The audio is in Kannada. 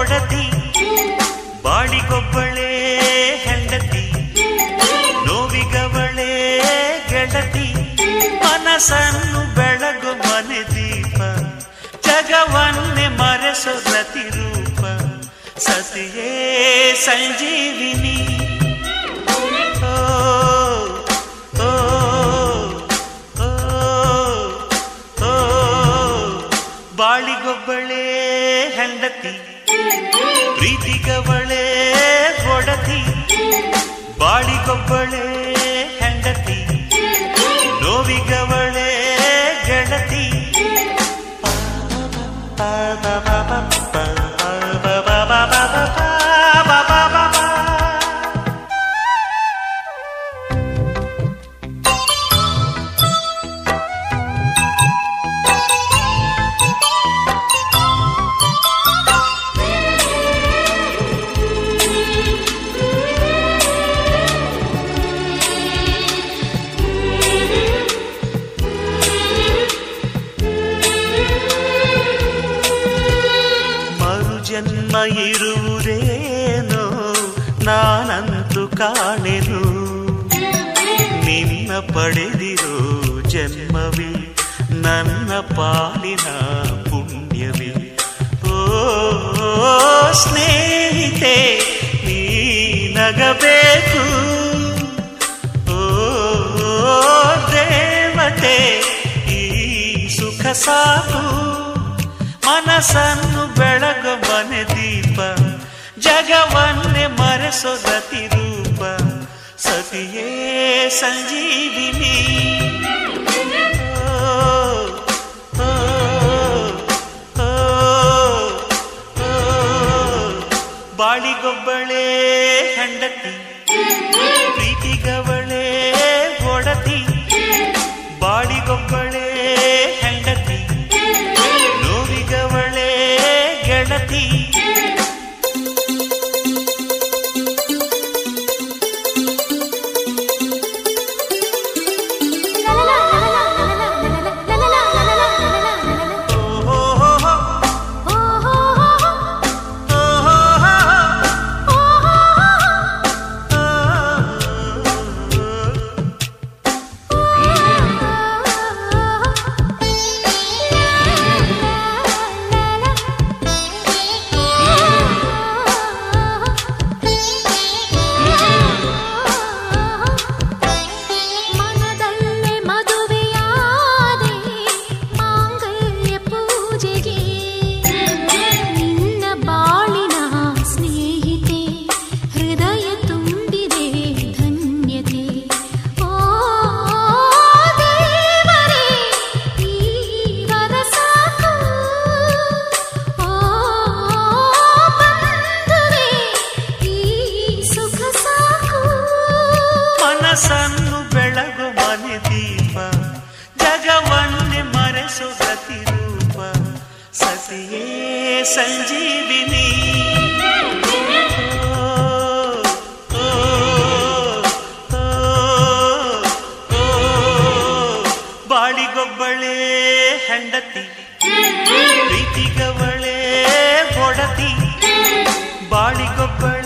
ಒಡತಿ ಬಾಳಿಗೊಬ್ಬಳೇ ಹೆಂಡತಿ ನೋವಿಗವಳೇ ಗೆಳತಿ ಮನಸ್ಸನ್ನು ಬೆಳಗು ಮನೆ ದೀಪ ಜಗವನ್ನೇ ಮರೆಸು ಪ್ರತಿರೂಪ ಸತಿಯೇ ಸಂಜೀವಿನಿ ಓ, ಓ, ಓ, ಓ, ಬಾಳಿಗೊಬ್ಬಳೇ ಹೆಂಡತಿ ಪ್ರೀತಿಗವಳೇ ಒಡತಿ ಬಾಳಿಗೊಬ್ಬಳೇ ಹೆಂಡತಿ ನೋವಿಗವಳೇ ಗೆಳತಿ ಮರುಜನ್ಮ ಇರುವುದೇನೋ ನಾನಂತೂ ಕಾಣೆನು ನಿನ್ನ ಪಡೆದಿರೋ ಜನ್ಮವೇ ನನ್ನ ಪಾಲಿನ ಪುಣ್ಯವೇ ಓ ಸ್ನೇಹಿತೆ ನೀ ನಗಬೇಕು ಓ ದೇವತೆ ಈ ಸುಖ ಸಾಕು ಮನಸ್ಸನ್ನು ಬೆಳಗು ಮನೆ ದೀಪ ಜಗವನ್ನೇ ಮರೆಸೋ ರೂಪ ಸತಿಯೇ ಸಂಜೀವಿನಿ ಓ, ಓ, ಓ, ಓ, ಬಾಳಿಗೊಬ್ಬಳೇ ಹೆಂಡತಿ ಪ್ರೀತಿಗವಳೇ ಒಡತಿ ಬಾಳಿಗೊಬ್ಬಳೇ ಹೆಂಡತಿ ನೋವಿಗವಳೇ ಗೆಳತಿ ಓ, ಹೋ, ಹೋ, ಹೋ, ಓ, ಹೋ, ಹೋ, ಹೋ. ಮನದಲ್ಲೇ ಮದುವೆಯಾದೆ ಮಾಂಗಲ್ಯ ಪೂಜೆಗೆ ನಿನ್ನ ಬಾಳಿನ ಸ್ನೇಹಿತೆ ಹೃದಯ ತುಂಬಿದೆ ಧನ್ಯತೆ ಓ ದೇವರೇ ಈ ವರ ಸಾಕು ಓ ಬಂಧುವೇ ಈ ಸುಖ ಸಾಕು ಮನಸ್ಸನ್ನು ಬೆಳಗು ಮನೆ ದೀಪ ಜಗವನ್ನೇ ಮರೆಸು ರೂಪ ಸತಿಯೇ ಸಂಜೀವಿನಿ ಓ, ಓ, ಓ, ಓ, ಬಾಳಿಗೊಬ್ಬಳೇ ಹೆಂಡತಿ ಪ್ರೀತಿಗವಳೇ ಒಡತಿ ಬಾಳಿಗೊಬ್ಬಳೇ